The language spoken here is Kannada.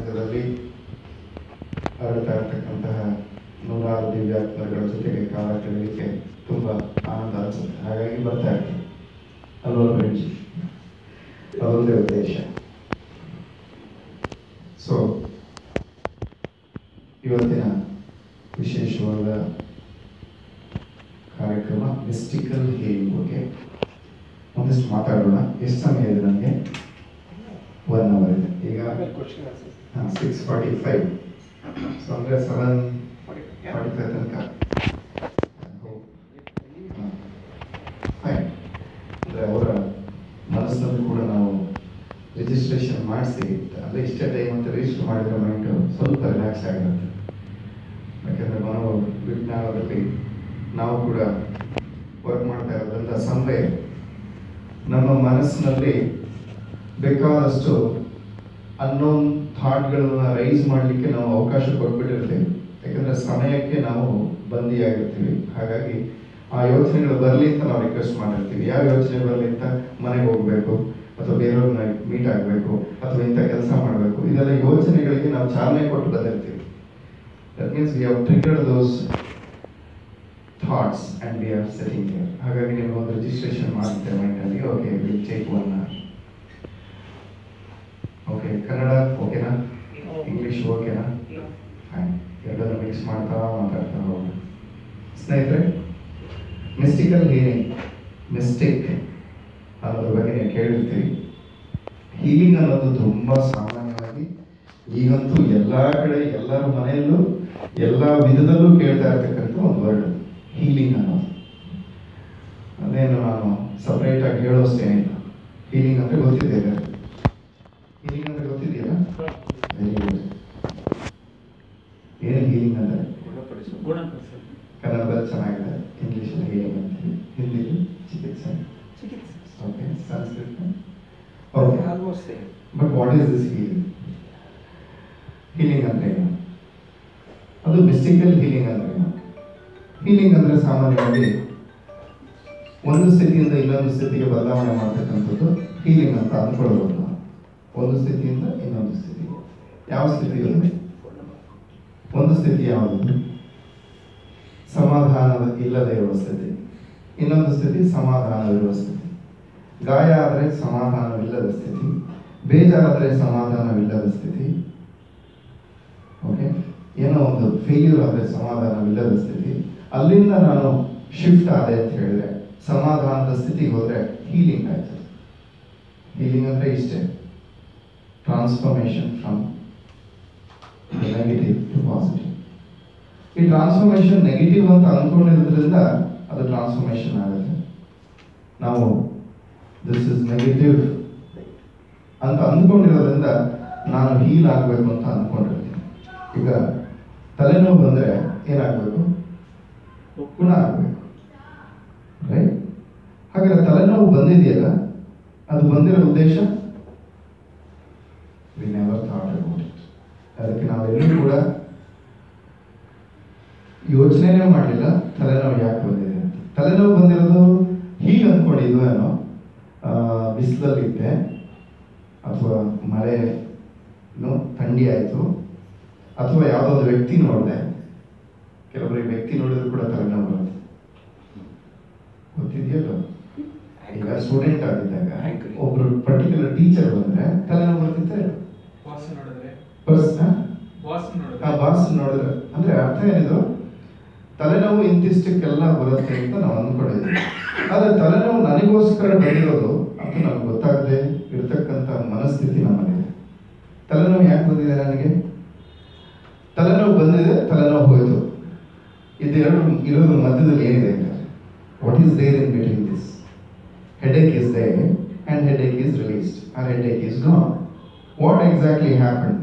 ಚಿತ್ರರಂಗದಲ್ಲಿ ಹರಡ್ತಾ ಇರ್ತಕ್ಕಂತಹ ನೂರಾರು ದಿವ್ಯಾತ್ಮಗಳ ಜೊತೆಗೆ ಕಾಲ ಕಳೆಯಲಿಕ್ಕೆ ತುಂಬ ಆನಂದ ಅನಿಸುತ್ತೆ ಹಾಗಾಗಿ ಬರ್ತಾ ಇರ್ತೀನಿ ಅಲ್ವಾ ಫ್ರೆಂಡ್ಸ್ ಅದೊಂದೇ ಉದ್ದೇಶ ಸೊ ಇವತ್ತಿನ ವಿಶೇಷವಾದ ಕಾರ್ಯಕ್ರಮ ಮಿಸ್ಟಿಕಲ್ ಹೀಲಿಂಗ್ ಬಗ್ಗೆ ಒಂದಿಷ್ಟು ಮಾತಾಡೋಣ ಎಷ್ಟು ಸಮಯ ಇದೆ ನನಗೆ ಒನ್ ಅವರ್ ಇದೆ ಈಗ ಸಿಕ್ಸ್ ಫಾರ್ಟಿ ಫೈವ್ ಸೊ ಅಂದರೆ ಸೆವೆನ್ ಫಾರ್ಟಿ ಫೈವ್ ತನಕ ಫೈನ್ ಅಂದರೆ ಅವರ ಮನಸ್ಸಿನಲ್ಲಿ ಕೂಡ ನಾವು ರಿಜಿಸ್ಟ್ರೇಷನ್ ಮಾಡಿಸಿ ಅಂದರೆ ಇಷ್ಟೇ ಟೈಮ್ ಅಂತ ರಿಜಿಸ್ಟರ್ ಮಾಡಿದ್ರೆ ಮೈಂಡು ಸ್ವಲ್ಪ ರಿಲ್ಯಾಕ್ಸ್ ಆಗಿರುತ್ತೆ ಯಾಕೆಂದರೆ ಮನೋ ವಿಜ್ಞಾನದಲ್ಲಿ ನಾವು ಕೂಡ ವರ್ಕ್ ಮಾಡ್ತಾ ಇರೋದ್ರಿಂದ ಸಂಭಯ ನಮ್ಮ ಮನಸ್ಸಿನಲ್ಲಿ ಬೇಕಾದಷ್ಟು ಅನ್ನೋನ್ ಥಾಟ್ಗಳನ್ನ ರೈಸ್ ಮಾಡಲಿಕ್ಕೆ ನಾವು ಅವಕಾಶ ಕೊಟ್ಬಿಟ್ಟಿರ್ತೀವಿ ಯಾಕಂದ್ರೆ ಸಮಯಕ್ಕೆ ನಾವು ಬಂದಿಯಾಗಿರ್ತೀವಿ ಹಾಗಾಗಿ ಆ ಯೋಚನೆಗಳು ಬರಲಿ ಅಂತ ನಾವು ರಿಕ್ವೆಸ್ಟ್ ಮಾಡಿರ್ತೀವಿ ಯಾವ ಯೋಚನೆ ಬರಲಿ ಅಂತ ಮನೆಗೆ ಹೋಗ್ಬೇಕು ಅಥವಾ ಬೇರೆಯವ್ರನ್ನ ಮೀಟ್ ಆಗಬೇಕು ಅಥವಾ ಇಂಥ ಕೆಲಸ ಮಾಡಬೇಕು ಇದೆಲ್ಲ ಯೋಚನೆಗಳಿಗೆ ನಾವು ಚಾಲನೆ ಕೊಟ್ಟು ಬಂದಿರ್ತೀವಿ that means we have triggered those thoughts and we are setting here ಹಾಗಾಗಿ ನೀವು ಒಂದು ರಿಜಿಸ್ಟ್ರೇಷನ್ ಮಾಡುತ್ತೆ ಮೈಂಡಲ್ಲಿ okay will take one okay Kannada ಓಕೆನಾ ಇಂಗ್ಲೀಷ್ ಓಕೆನಾ ಫೈನ್ ಎಲ್ಲರೂ ಮಿಕ್ಸ್ ಮಾಡ್ತಾ ಮಾತಾಡ್ತಾ ಹೋಗೋಣ ಸ್ನೇಹಿತರೆ ಮಿಸ್ಟಿಕಲ್ ಹೀಲಿಂಗ್ ಮಿಸ್ಟೇಕ್ ಅನ್ನೋದ್ರ ಬಗ್ಗೆ ನೀವು ಕೇಳಿರ್ತೀರಿ ಹೀಲಿಂಗ್ ಅನ್ನೋದು ತುಂಬ ಸಾಮಾನ್ಯವಾಗಿ ಈಗಂತೂ ಎಲ್ಲ ಕಡೆ ಎಲ್ಲರ ಮನೆಯಲ್ಲೂ ಎಲ್ಲ ವಿಧದಲ್ಲೂ ಕೇಳ್ತಾ ಇರ್ತಕ್ಕಂಥ ಒಂದು ವರ್ಡ್ ಹೀಲಿಂಗ್ ಅನ್ನೋದು ಅದೇನು ನಾನು ಸಪ್ರೇಟ್ ಆಗಿ ಹೇಳೋಷ್ಟೇನಿಲ್ಲ ಹೀಲಿಂಗ್ ಅಂದ್ರೆ ಗೊತ್ತಿದೆ ಹೀಲಿಂಗ್ ಅಂದ್ರೆ ಗೊತ್ತಿದೆಯಲ್ಲ ವೆರಿ ಗುಡ್ ಏನು ಹೀಲಿಂಗ್ ಅಂದ್ರೆ ಕನ್ನಡದಲ್ಲಿ ಚೆನ್ನಾಗಿದೆ ಇಂಗ್ಲೀಷಲ್ಲಿ ಹೀಲಿಂಗ್ ಅಂತೀವಿ ಹಿಂದಿಲಿ ಚಿಕಿತ್ಸೆ okay Sanskrit okay almost same but what is this healing healing ಅಂದ್ರೆ ಏನು ಅದು ಮಿಸ್ಟಿಕಲ್ ಹೀಲಿಂಗ್ ಅಂದ್ರೆ ಏನು ಹೀಲಿಂಗ್ ಅಂದ್ರೆ ಸಾಮಾನ್ಯವಾಗಿ ಒಂದು ಸ್ಥಿತಿಯಿಂದ ಇನ್ನೊಂದು ಸ್ಥಿತಿಗೆ ಬದಲಾವಣೆ ಮಾಡ್ತಕ್ಕಂಥದ್ದು ಹೀಲಿಂಗ್ ಅಂತ ಅಂದ್ಕೊಳ್ಳೋದು ನಾವು. ಒಂದು ಸ್ಥಿತಿಯಿಂದ ಇನ್ನೊಂದು ಸ್ಥಿತಿಗೆ ಯಾವ ಸ್ಥಿತಿ ಇದೆ ಒಂದು ಸ್ಥಿತಿ ಯಾವುದು ಸಮಾಧಾನದ ಇಲ್ಲದೆ ಇರುವ ಸ್ಥಿತಿ ಇನ್ನೊಂದು ಸ್ಥಿತಿ ಸಮಾಧಾನವಿರುವ ಸ್ಥಿತಿ ಗಾಯ ಆದರೆ ಸಮಾಧಾನವಿಲ್ಲದ ಸ್ಥಿತಿ ಬೇಜಾರಾದರೆ ಸಮಾಧಾನವಿಲ್ಲದ ಸ್ಥಿತಿ ಓಕೆ ಏನೋ ಒಂದು ಫೇಲ್ಯೂರ್ ಆದರೆ ಸಮಾಧಾನವಿಲ್ಲದ ಸ್ಥಿತಿ ಅಲ್ಲಿಂದ ನಾನು ಶಿಫ್ಟ್ ಆದೆ ಅಂತ ಹೇಳಿದ್ರೆ ಸಮಾಧಾನದ ಸ್ಥಿತಿಗೆ ಹೋದ್ರೆ ಹೀಲಿಂಗ್ ಆಯ್ತು ಹೀಲಿಂಗ್ ಅಂದ್ರೆ ಇಷ್ಟೇ transformation from negative to positive ಈ ಟ್ರಾನ್ಸ್ಫಾರ್ಮೇಶನ್ ನೆಗೆಟಿವ್ ಅಂತ ಅನ್ಕೊಂಡಿರೋದ್ರಿಂದ ಅದು ಟ್ರಾನ್ಸ್ಫಾರ್ಮೇಶನ್ ಆಗುತ್ತೆ ನಾವು ದಿಸ್ ಇಸ್ ನೆಗೆಟಿವ್ ಅಂತ ಅಂದ್ಕೊಂಡಿರೋದ್ರಿಂದ ನಾನು ಹೀಲ್ ಆಗಬೇಕು ಅಂತ ಅಂದ್ಕೊಂಡಿರ್ತೀನಿ ಈಗ ತಲೆನೋವು ಬಂದರೆ ಏನಾಗಬೇಕು ಗುಣ ಆಗಬೇಕು ರೈಟ್ ಹಾಗಾದ್ರೆ ತಲೆನೋವು ಬಂದಿದೆಯಲ್ಲ ಅದು ಬಂದಿರೋ ಉದ್ದೇಶ we never thought about it ಅದಕ್ಕೆ ನಾವೆಲ್ಲರೂ ಕೂಡ ಯೋಚನೆನೇ ಮಾಡಲಿಲ್ಲ ತಲೆನೋವು ಯಾಕೆ ಬಂದಿದೆ ಅಂತ ತಲೆನೋವು ಬಂದಿರೋದು ಹೀಗೆ ಅಂದ್ಕೊಂಡಿದ್ವು ಏನೋ ಬಿಸಿಲಲ್ಲಿದ್ದೆ ಅಥವಾ ಮಳೆ ಥಂಡಿ ಆಯಿತು ಅಥವಾ ಯಾವುದೋ ಒಂದು ವ್ಯಕ್ತಿ ನೋಡಿದೆ ಕೆಲವರಿಗೆ ವ್ಯಕ್ತಿ ನೋಡಿದ್ರು ಕೂಡ ತಲೆನೋವು ಬರುತ್ತೆ ಗೊತ್ತಿದೆಯಲ್ಲ ಈಗ ಸ್ಟೂಡೆಂಟ್ ಆಗಿದ್ದಾಗ Angry. ಒಬ್ರು ಪರ್ಟಿಕ್ಯುಲರ್ ಟೀಚರ್ ಬಂದ್ರೆ ತಲೆನೋವು ಬರ್ತಿತ್ತೆ ಬಾಸ್ ನೋಡಿದ್ರೆ ಪರ್ಸ್ ಬಾಸ್ ಆ ನೋಡಿದ್ರೆ ಬಾಸ್ ನೋಡಿದ್ರೆ ಅಂದ್ರೆ ಅರ್ಥ ಏನಿದು ತಲೆನೋವು ಇಂತಿಷ್ಟಕ್ಕೆಲ್ಲ ಬರುತ್ತೆ ಅಂತ ನಾವು ಅಂದ್ಕೊಂಡಿದ್ವಿ ಆದ್ರೆ ತಲೆನೋವು ನನಗೋಸ್ಕರ ಬಂದಿರೋದು ಅಂತ ನಮ್ಗೆ ಗೊತ್ತಾಗದೆ ಇರತಕ್ಕಂತ ಮನಸ್ಥಿತಿ ನಮ್ಮಲ್ಲಿದೆ ತಲೆನೋವು ಯಾಕೆ ಬಂದಿದೆ ನನಗೆ ತಲೆನೋವು ಬಂದಿದೆ ತಲೆನೋವು ಹೋಯಿತು ಇದೆರಡು ಇರೋದ್ರ ಮಧ್ಯದಲ್ಲಿ ಏನಿದೆ what is there in between this headache is there and headache is released or headache is gone what exactly happen